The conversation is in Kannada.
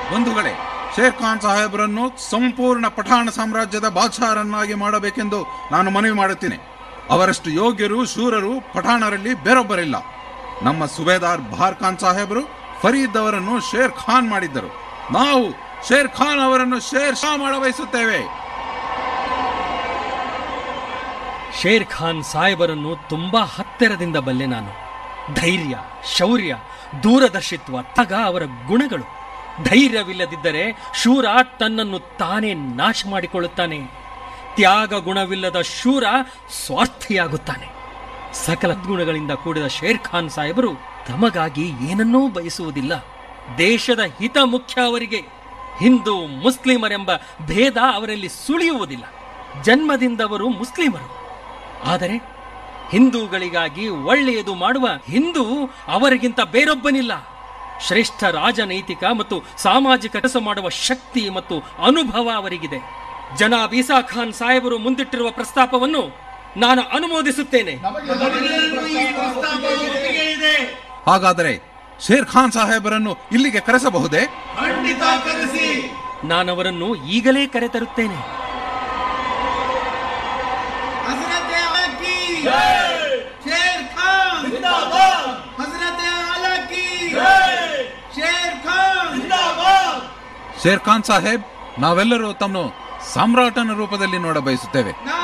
ಬಂಧುಗಳೇ ಶೇರ್ ಖಾನ್ ಸಾಹೇಬರನ್ನು ಸಂಪೂರ್ಣ ಪಠಾಣ ಸಾಮ್ರಾಜ್ಯದ ಬಾದ್ಶಾಹರನ್ನಾಗಿ ಮಾಡಬೇಕೆಂದು ನಾನು ಮನವಿ ಮಾಡುತ್ತೇನೆ ಅವರಷ್ಟು ಯೋಗ್ಯರು ಶೂರರು ಪಠಾಣರಲ್ಲಿ ಬೇರೊಬ್ಬರಿಲ್ಲ ನಮ್ಮ ಸುಬೇದಾರ್ ಬಹಾರ್ ಖಾನ್ ಸಾಹೇಬರು ಫರೀದ್ ಅವರನ್ನು ಶೇರ್ ಖಾನ್ ಮಾಡಿದ್ದರು ನಾವು ಶೇರ್ ಖಾನ್ ಅವರನ್ನು ಶೇರ್ ಶಾ ಮಾಡಬಯಸುತ್ತೇವೆ ಶೇರ್ ಖಾನ್ ಸಾಹೇಬರನ್ನು ತುಂಬಾ ಹತ್ತಿರದಿಂದ ಬಲ್ಲೆ ನಾನು ಧೈರ್ಯ ಶೌರ್ಯ ದೂರದರ್ಶಿತ್ವ ತಗ ಅವರ ಗುಣಗಳು ಧೈರ್ಯವಿಲ್ಲದಿದ್ದರೆ ಶೂರ ತನ್ನನ್ನು ತಾನೇ ನಾಶ ಮಾಡಿಕೊಳ್ಳುತ್ತಾನೆ ತ್ಯಾಗ ಗುಣವಿಲ್ಲದ ಶೂರ ಸ್ವಾರ್ಥಿಯಾಗುತ್ತಾನೆ ಸಕಲ ಗುಣಗಳಿಂದ ಕೂಡಿದ ಶೇರ್ ಖಾನ್ ಸಾಹೇಬರು ತಮಗಾಗಿ ಏನನ್ನೂ ಬಯಸುವುದಿಲ್ಲ ದೇಶದ ಹಿತ ಮುಖ್ಯ ಅವರಿಗೆ ಹಿಂದೂ ಮುಸ್ಲಿಮರೆಂಬ ಭೇದ ಅವರಲ್ಲಿ ಸುಳಿಯುವುದಿಲ್ಲ ಜನ್ಮದಿಂದವರು ಮುಸ್ಲಿಮರು ಆದರೆ ಹಿಂದೂಗಳಿಗಾಗಿ ಒಳ್ಳೆಯದು ಮಾಡುವ ಹಿಂದೂ ಅವರಿಗಿಂತ ಬೇರೊಬ್ಬನಿಲ್ಲ ಶ್ರೇಷ್ಠ ರಾಜನೈತಿಕ ಮತ್ತು ಸಾಮಾಜಿಕ ಕೆಲಸ ಮಾಡುವ ಶಕ್ತಿ ಮತ್ತು ಅನುಭವ ಅವರಿಗಿದೆ ಜನಾಬ್ ಈಸಾ ಖಾನ್ ಸಾಹೇಬರು ಮುಂದಿಟ್ಟಿರುವ ಪ್ರಸ್ತಾಪವನ್ನು ನಾನು ಅನುಮೋದಿಸುತ್ತೇನೆ ಹಾಗಾದರೆ ಶೇರ್ ಖಾನ್ ಸಾಹೇಬರನ್ನು ಇಲ್ಲಿಗೆ ಕರೆಸಬಹುದೇ ಖಂಡಿತ ಕರೆಸಿ ನಾನವರನ್ನು ಈಗಲೇ ಕರೆತರುತ್ತೇನೆ हजरत आला की शेर खान जिंदाबाद हजरत आला की जय शेर खान जिंदाबाद ಶೇರ್ ಖಾನ್ ಸಾಹೇಬ್ ನಾವೆಲ್ಲರೂ ತಮ್ಮನ್ನು ಸಾಮ್ರಾಟನ ರೂಪದಲ್ಲಿ ನೋಡ ಬಯಸುತ್ತೇವೆ ನಾವು